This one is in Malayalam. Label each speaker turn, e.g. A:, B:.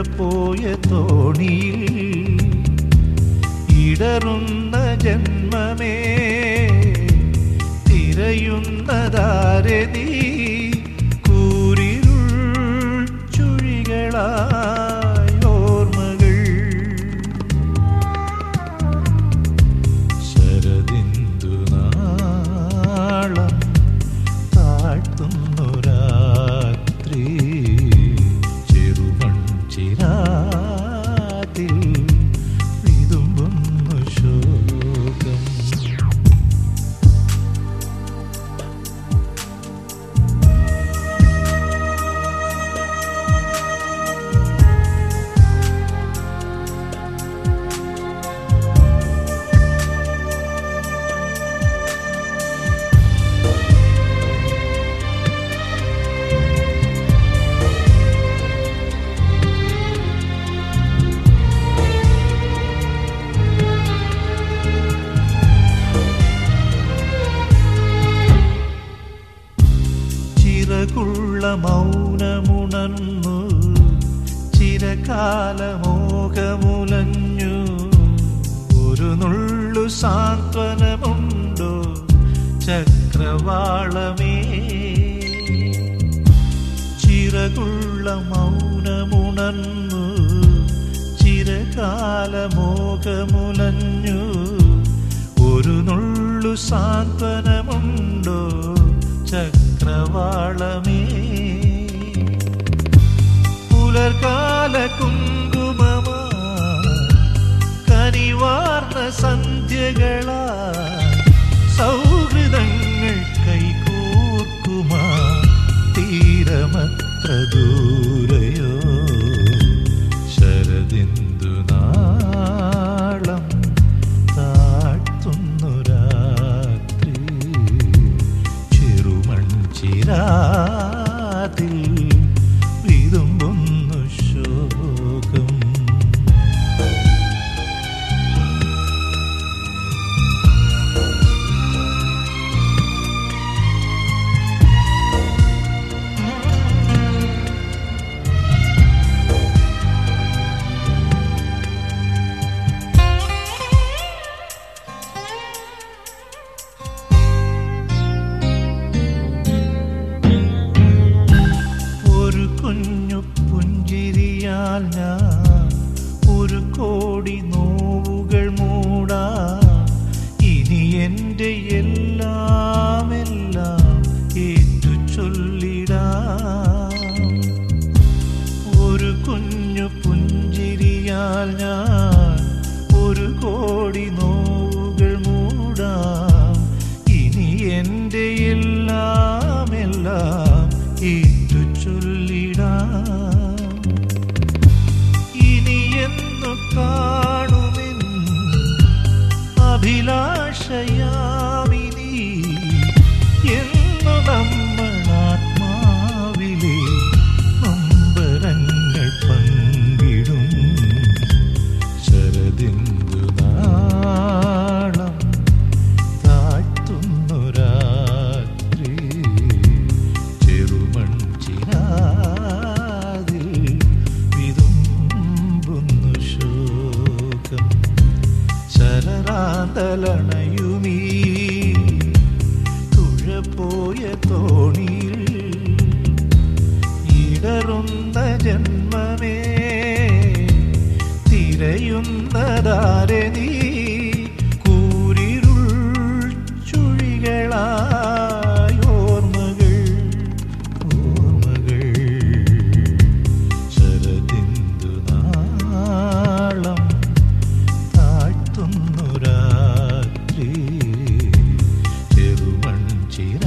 A: പോയ തോണിയിൽ ഇടറുന്ന ജന്മമേ തിരയുന്നതാരെ നീ കൂരിരുൾ ചുഴികളായ ഓർമ്മകൾ ശരദിന്ദുനാളം താഴ്ത്തുന്നു രാത്രി ചെറുമൺ ചിരാതിൽ വിതുമ്പുന്നു ശോകം ചിറകുള്ള മൗനമുണർന്നു ചിരകാലമോഹമുലഞ്ഞു ഒരു നുള്ളു സാന്ത്വനമുണ്ടോ ചക്രവാളമേ ചിറകുള്ള മൗനമുണർന്നു ചിരകാലമോഹമുലഞ്ഞു ഒരു നുള്ളു സാന്ത്വനമുണ്ടോ ചക്രവാളമേ പുലർകാല കുങ്കുമമാ കനിവാർന്ന സന്ധ്യകളാ സൗഹൃദങ്ങൾ കൈകോർക്കുമാ തീരമത്ര ദൂരയോ ശരദിന്ദുനാളം താഴ്ത്തുന്നു രാത്രി ചെറുമൺ ചിരാതിൽ വിതുമ്പുന്നു ശോകം ഒരു കുഞ്ഞു പുഞ്ചിരിയാൽ ഞാൻ ഒരു കോടി നോവുകൾ മൂടാ ഇനി എൻ്റെ എല്ലാം എല്ലാം ഏറ്റു ചൊല്ലിടാം ഒരു കുഞ്ഞു പുഞ്ചിരിയാൽ ഞാൻ ഒരു കോടി നോവുകൾ മൂടാം ഇനി എൻ്റെ എല്ലാം എല്ലാം ഏറ്റു ചൊല്ലിടാം ഇനി എന്നു കാണുമെൻ അഭിലാഷയാമിനി എന്നു നമ്മൾ ആത്മാവിലെ നൊമ്പരങ്ങൾ പങ്കിടും ശരദിന്ദുനാളം താഴ്ത്തുന്നു രാത്രി ചെറുമൺ ചിരാതിൽ വിതുമ്പുന്നു ശോകം ശരറാന്തലണയുമീ തുഴപ്പോയ തോണിയിൽ ഇടറുന്ന ജന്മമേ തിരയുന്നതാരെ നീ കൂരിരുൾ ചുഴികളായ ഓർമ്മകൾ ഓർമ്മകൾ ശരദിന്ദുനാളം താഴ്ത്തുന്നു രാത്രി ചെറുമൺ ചിര